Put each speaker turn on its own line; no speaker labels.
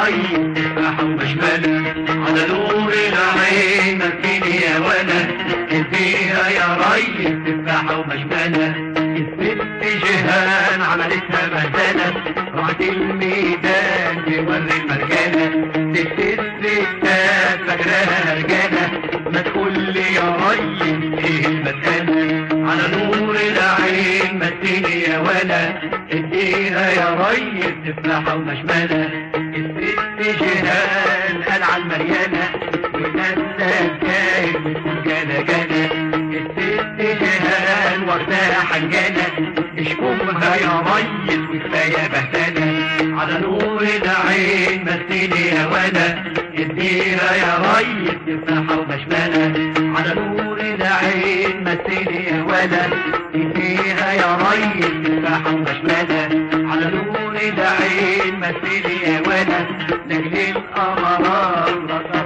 ريس تفاحة ومشملة على نور العين مسكيني يا ولد اديها يا ريس تفاحة ومشملة الست جهان عملتها مهزلة راحت الميدان توري المرجانة ست الستات فاكراها رجالة ما تقول لي يا ريس ايه المسألة على نور العين مسيني يا ولا اديها يا ريس تفاحة ومشملة الست جهان قال على المريانة والناس سكاين بتقول جانا جانا الست جهان واخداها حنجانة اشكمها يا ريس وكفاية بهتانة على نور العين مسيني يا ولا اديها يا ريس تفاحة ومشملة على نور العين مسيني يا ولا اديها يا ريس تفاحة ومشملة على نور العين مسيني يا ولا لاجل القمرات